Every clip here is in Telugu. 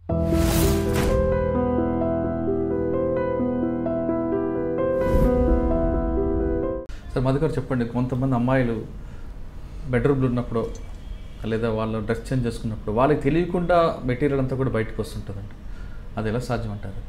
సార్ మధుగారు చెప్పండి కొంతమంది అమ్మాయిలు బెడ్రూమ్లో ఉన్నప్పుడు లేదా వాళ్ళు డ్రెస్ చేంజ్ చేసుకున్నప్పుడు వాళ్ళకి తెలియకుండా మెటీరియల్ అంతా కూడా బయటకు వస్తుంటుందండి అది ఎలా సాధ్యం అంటారు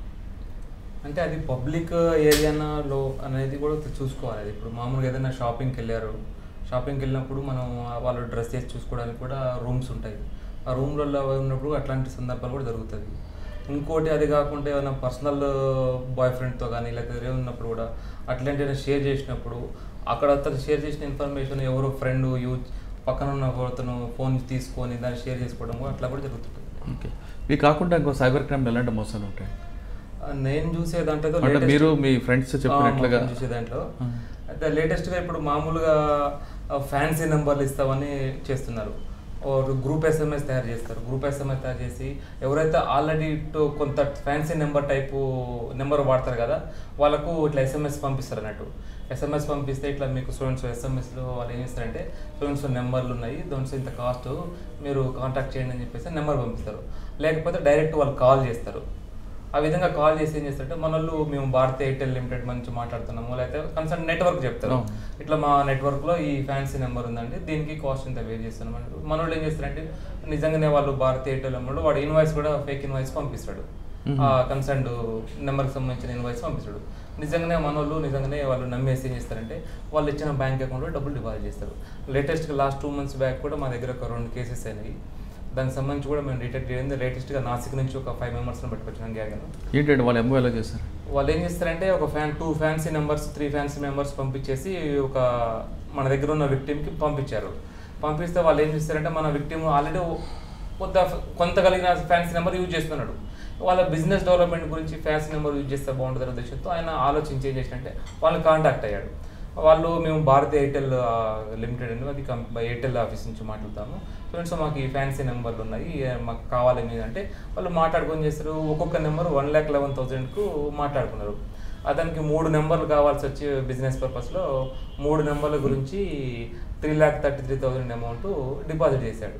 అంటే అది పబ్లిక్ ఏరియాలో అనేది కూడా చూసుకోవాలి అది ఇప్పుడు మామూలుగా ఏదైనా షాపింగ్కి వెళ్ళారు షాపింగ్కి వెళ్ళినప్పుడు మనం వాళ్ళు డ్రెస్ చేసి చూసుకోవడానికి కూడా రూమ్స్ ఉంటాయి ఆ రూమ్లలో ఉన్నప్పుడు అట్లాంటి సందర్భాలు కూడా జరుగుతుంది ఇంకోటి అది కాకుండా ఏమైనా పర్సనల్ బాయ్ ఫ్రెండ్తో కానీ లేకపోతే వేరే ఉన్నప్పుడు కూడా అట్లాంటి ఏదైనా షేర్ చేసినప్పుడు అక్కడ అతను షేర్ చేసిన ఇన్ఫర్మేషన్ ఎవరో ఫ్రెండ్ యూజ్ పక్కన ఉన్న అతను ఫోన్ తీసుకొని దాన్ని షేర్ చేసుకోవడం కూడా అట్లా కూడా జరుగుతుంది ఓకే ఇవి కాకుండా ఇంకో సైబర్ క్రైమ్ ఎలాంటి మోసాలు ఉంటాయి ఆ, నేను చూసే దాంట్లో అంటే latest- మీరు మీ ఫ్రెండ్స్ చెప్పినట్లుగా ఆ, మా friends చూసే దాంట్లో ఆ. అయితే లేటెస్ట్గా ఇప్పుడు మామూలుగా ఫ్యాన్సీ నెంబర్లు ఇస్తామని చేస్తున్నారు ఒక గ్రూప్ ఎస్ఎంఎస్ తయారు చేస్తారు గ్రూప్ ఎస్ఎంఎస్ తయారు చేసి ఎవరైతే ఆల్రెడీ కొంత ఫ్యాన్సీ నెంబర్ టైపు నెంబర్ వాడతారు కదా వాళ్ళకు ఇట్లా ఎస్ఎంఎస్ పంపిస్తారు అన్నట్టు ఎస్ఎంఎస్ పంపిస్తే ఇట్లా మీకు స్టూడెంట్స్ ఎస్ఎంఎస్లో వాళ్ళు ఏం చేస్తారంటే స్టూడెంట్స్ నెంబర్లు ఉన్నాయి దాంట్లో ఇంత కాస్ట్ మీరు కాంటాక్ట్ చేయండి అని చెప్పేసి నెంబర్ పంపిస్తారు లేకపోతే డైరెక్ట్ వాళ్ళు కాల్ చేస్తారు ఆ విధంగా కాల్ చేసి ఏం చేస్తారంటే మన వాళ్ళు మేము భారత్ ఎయిర్టెల్ లిమిటెడ్ మంచి మాట్లాడుతున్నాము లేకపోతే కన్సర్న్ నెట్వర్క్ చెప్తారు అవును. ఇట్లా మా నెట్వర్క్లో ఈ ఫ్యాన్సీ నెంబర్ ఉందండి దీనికి కాస్ట్ ఇంత పే చేస్తున్నాం అంటారు మన వాళ్ళు ఏం చేస్తారంటే నిజంగానే వాళ్ళు భారత్ ఎయిర్టెల్ అమ్మడు వాడు ఇన్వాయిస్ కూడా ఫేక్ ఇన్వాయిస్ పంపిస్తాడు ఆ కన్సర్న్ నెంబర్కి సంబంధించిన ఇన్వాయిస్ పంపిస్తాడు నిజంగానే మన వాళ్ళు నిజంగానే వాళ్ళు నమ్మేసి ఏం చేస్తారంటే వాళ్ళు ఇచ్చిన బ్యాంక్ అకౌంట్లో డబ్బులు డిపాజిట్ చేస్తారు లేటెస్ట్గా లాస్ట్ టూ మంత్స్ బ్యాక్ కూడా మా దగ్గర ఒక రెండు కేసెస్ అయినాయి దానికి సంబంధించి కూడా మేము డిటెక్ట్ చేయండి లేటెస్ట్గా నాసిక్ నుంచి ఒక ఫైవ్ మెంబర్స్ని పట్టుకొచ్చాను గ్యాగ్ ఏంటంటే వాళ్ళు ఎంఓ ఎలా చేశారు వాళ్ళు ఏం చేస్తారంటే ఒక fan two fancy numbers three fancy members పంపించేసి ఒక మన దగ్గర ఉన్న విక్టిమ్కి పంపించారు పంపిస్తే వాళ్ళు ఏం చేస్తారంటే మన విక్టిమ్ ఆల్రెడీ కొంత కొంత కలిగిన ఫ్యాన్సీ నెంబర్ యూజ్ చేస్తున్నాడు వాళ్ళ బిజినెస్ డెవలప్మెంట్ గురించి ఫ్యాన్సీ నెంబర్ యూజ్ చేస్తే బాగుంటుంది ఉద్దేశంతో ఆయన ఆలోచించి ఏం చేసినంటే వాళ్ళు కాంటాక్ట్ అయ్యాడు వాళ్ళు మేము భారత్ ఎయిర్టెల్ లిమిటెడ్ అని అది కం- ఎయిర్టెల్ ఆఫీస్ నుంచి మాట్లాడతాము ఫ్రెండ్స్ మాకు ఈ ఫ్యాన్సీ నెంబర్లు ఉన్నాయి ఏ- మాకు కావాలి మీద అంటే వాళ్ళు మాట్లాడుకొని చేస్తారు ఒక్కొక్క నెంబర్ వన్ ల్యాక్ లెవెన్ థౌసండ్కు మాట్లాడుకున్నారు అతనికి మూడు నెంబర్లు కావాల్సి వచ్చి బిజినెస్ పర్పస్లో మూడు నెంబర్ల గురించి three lakh thirty three thousand amount deposit చేశాడు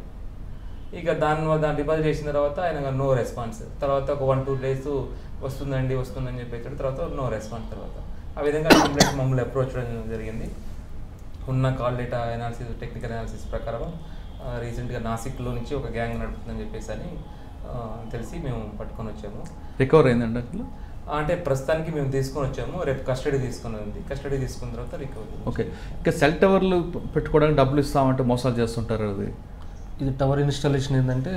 ఇక దాని వల్ల దాన్ని డిపాజిట్ చేసిన తర్వాత ఆయన నో రెస్పాన్స్ తర్వాత ఒక వన్ టూ డేస్ వస్తుందండి వస్తుందని చెప్పేసాడు తర్వాత నో రెస్పాన్స్ తర్వాత ఆ విధంగా కంప్లైంట్ మమ్మల్ని అప్రోచ్ చేయడం జరిగింది ఉన్న call data analysis technical analysis ప్రకారం రీసెంట్గా నాసిక్లో నుంచి ఒక గ్యాంగ్ నడుపుతుందని చెప్పేసి అని ఆ, తెలిసి మేము పట్టుకొని వచ్చాము రికవర్ అయిందండి అసలు అంటే ప్రస్తుతానికి మేము తీసుకొని వచ్చాము రేపు కస్టడీ తీసుకుని ఉంది కస్టడీ తీసుకున్న తర్వాత రికవరీ ఓకే ఇంకా సెల్ టవర్లు పెట్టుకోవడానికి డబ్బులు ఇస్తామంటే మోసాలు చేస్తుంటారు అది ఇది టవర్ ఇన్స్టాలేషన్ ఏంటంటే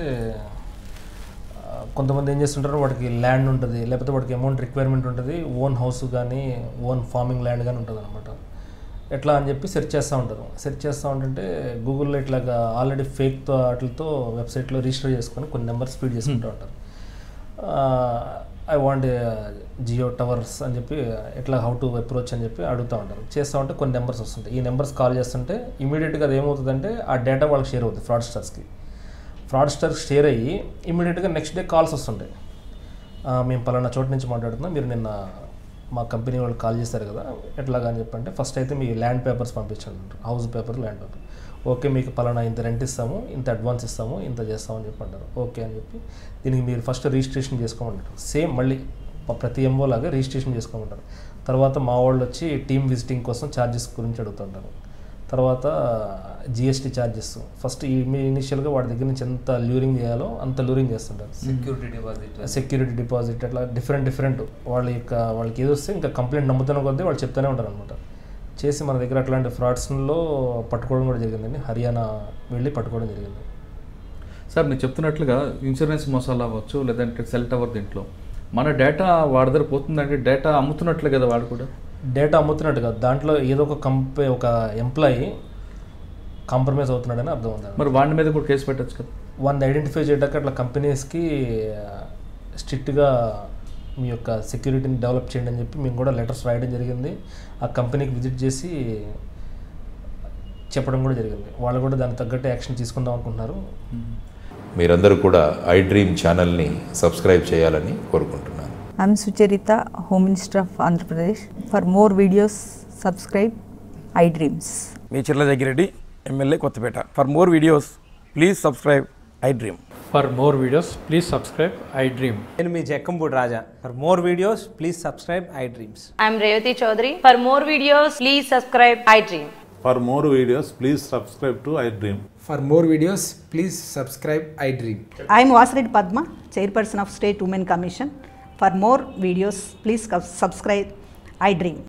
ఆ, కొంతమంది ఏం చేస్తుంటారు వాడికి ల్యాండ్ ఉంటుంది లేకపోతే వాడికి అమౌంట్ రిక్వైర్మెంట్ ఉంటుంది ఓన్ హౌస్ కానీ ఓన్ ఫార్మింగ్ ల్యాండ్ కానీ ఉంటుంది అనమాట ఎట్లా అని చెప్పి సెర్చ్ చేస్తూ ఉంటారు సెర్చ్ చేస్తూ ఉంటుంటే గూగుల్లో ఇట్లాగా ఆల్రెడీ ఫేక్తో వాటితో వెబ్సైట్లో రిజిస్టర్ చేసుకొని కొన్ని నెంబర్స్ ఫీడ్ చేసుకుంటూ ఉంటారు ఐ వాంట్ జియో టవర్స్ అని చెప్పి ఎట్లా హౌ టు అప్రోచ్ అని చెప్పి అడుగుతూ ఉంటారు చేస్తూ ఉంటే కొన్ని నెంబర్స్ వస్తుంటాయి ఈ నెంబర్స్ కాల్ చేస్తుంటే ఇమీడియట్గా అది ఏమవుతుందంటే ఆ డేటా వాళ్ళకి షేర్ అవుతుంది ఫ్రాడ్స్టర్స్కి ఫ్రాడ్స్టర్స్ షేర్ అయ్యి ఇమీడియట్గా నెక్స్ట్ డే కాల్స్ వస్తుంటాయి ఆ, మేము పలానా చోటు నుంచి మాట్లాడుతున్నాం మీరు నిన్న మా కంపెనీ వాళ్ళు కాల్ చేశారు కదా ఎట్లాగా అని చెప్పంటే ఫస్ట్ అయితే మీ ల్యాండ్ పేపర్స్ పంపించండి అంటారు house paper land paper okay మీకు పలానా ఇంత రెంట్ ఇస్తాము ఇంత అడ్వాన్స్ ఇస్తాము ఇంత చేస్తామని చెప్పి అంటారు ఓకే అని చెప్పి దీనికి మీరు ఫస్ట్ రిజిస్ట్రేషన్ చేసుకోమంటారు సేమ్ మళ్ళీ ప- ప్రతి ఎంఓ లాగా రిజిస్ట్రేషన్ చేసుకోమంటారు తర్వాత మా వాళ్ళు వచ్చి టీమ్ విజిటింగ్ కోసం ఛార్జెస్ గురించి అడుగుతుంటారు తర్వాత జిఎస్టీ ఛార్జెస్ ఫస్ట్ ఈ మీ ఇనిషియల్గా వాడి దగ్గర నుంచి ఎంత ల్యూరింగ్ చేయాలో అంత ల్యూరింగ్ చేస్తుంటారు సెక్యూరిటీ డిపాజిట్ సెక్యూరిటీ డిపాజిట్ అట్లా డిఫరెంట్ డిఫరెంట్ వాళ్ళ యొక్క వాళ్ళకి ఏది వస్తే ఇంకా కంప్లైంట్ నమ్ముతున్న కొద్దీ వాళ్ళు చెప్తూనే ఉంటారు అనమాట చేసి మన దగ్గర అట్లాంటి ఫ్రాడ్స్లో పట్టుకోవడం కూడా జరిగిందండి హర్యానా వెళ్ళి పట్టుకోవడం జరిగింది సార్ మీరు చెప్తున్నట్లుగా ఇన్సూరెన్స్ మోసాలు అవ్వచ్చు లేదంటే సెల్ టవర్ దీంట్లో మన డేటా వాడి దగ్గర పోతుందంటే డేటా అమ్ముతున్నట్లే కదా వాడు కూడా డేటా అమ్ముతున్నట్టు కాదు దాంట్లో ఏదో ఒక కంపె ఒక ఎంప్లాయీ కాంప్రమైజ్ అవుతున్నాడని అర్థం ఉంది మరి వాడి మీద కూడా కేసు పెట్టచ్చు కదా వాడిని ఐడెంటిఫై చేయడానికి అట్లా కంపెనీస్కి స్ట్రిక్ట్గా మీ యొక్క సెక్యూరిటీని డెవలప్ చేయండి అని చెప్పి మేము కూడా లెటర్స్ రాయడం జరిగింది ఆ కంపెనీకి విజిట్ చేసి చెప్పడం కూడా జరిగింది వాళ్ళు కూడా దానికి తగ్గట్టు యాక్షన్ తీసుకుందాం అనుకుంటున్నారు మీరందరూ కూడా ఐ డ్రీమ్ ఛానల్ని సబ్స్క్రైబ్ చేయాలని కోరుకుంటున్నాను I'm Sucharita, Home Minister of Andhra Pradesh. For more videos, subscribe iDreams. మీ Chirla Jaggireddy MLA Kothapeta for more videos please subscribe I dream For more videos, please subscribe I Dream. నేను మీ Jakkampudi Raja for more videos please subscribe I dreams I'm Revati Chaudhary. For more videos, please subscribe iDream. For more videos, please subscribe to iDream. For more videos, please subscribe iDream. I am Vasireddy Padma, Chairperson of State Women Commission. For more videos, please subscribe iDream.